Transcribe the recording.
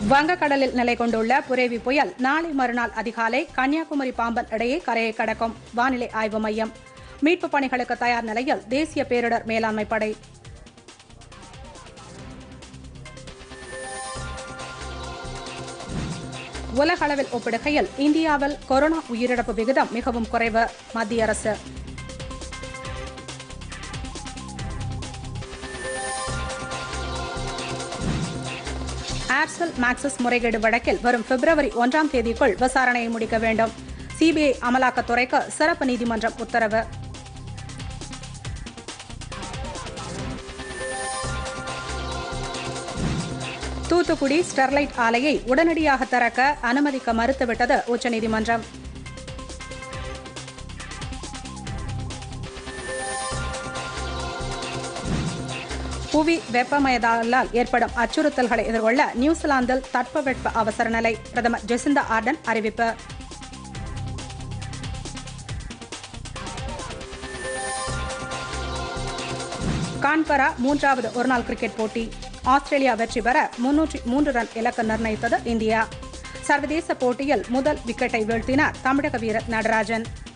வங்கக்கடலில் நிலை கொண்டுள்ள புரேவி புயல் நாளை மறுநாள் அதிகாலை கன்னியாகுமரி பாம்பன் இடையே கரையை கடக்கும் வானிலை ஆய்வு மையம் மீட்பு பணிகளுக்கு தயார் நிலையில் தேசிய பேரிடர் மேலாண்மை படை உலகளவில் ஒப்பிடுகையில் இந்தியாவில் கொரோனா உயிரிழப்பு விகிதம் மிகவும் குறைவு மத்திய அரசு ஏர்செல் மேக்சிஸ் முறைகேடு வழக்கில் வரும் பிப்ரவரி ஒன்றாம் தேதிக்குள் விசாரணையை முடிக்க வேண்டும் சிபிஐ அமலாக்கத்துறைக்கு சிறப்பு நீதிமன்றம் உத்தரவு தூத்துக்குடி ஸ்டெர்லைட் ஆலையை உடனடியாக திறக்க அனுமதிக்க மறுத்துவிட்டது உச்சநீதிமன்றம் புவி வெப்பமயத்தாலால் ஏற்படும் அச்சுறுத்தல்களை எதிர்கொள்ள நியூசிலாந்தில் தட்பவெட்ப அவசர நிலை பிரதமர் ஜெசிந்தா ஆர்டன் அறிவிப்பு கான்பரா மூன்றாவது ஒருநாள் கிரிக்கெட் போட்டி ஆஸ்திரேலியா வெற்றி பெற முன்னூற்றி மூன்று ரன் இலக்கு நிர்ணயித்தது இந்தியா சர்வதேச போட்டியில் முதல் விக்கெட்டை வீழ்த்தினார் தமிழக வீரர் நடராஜன்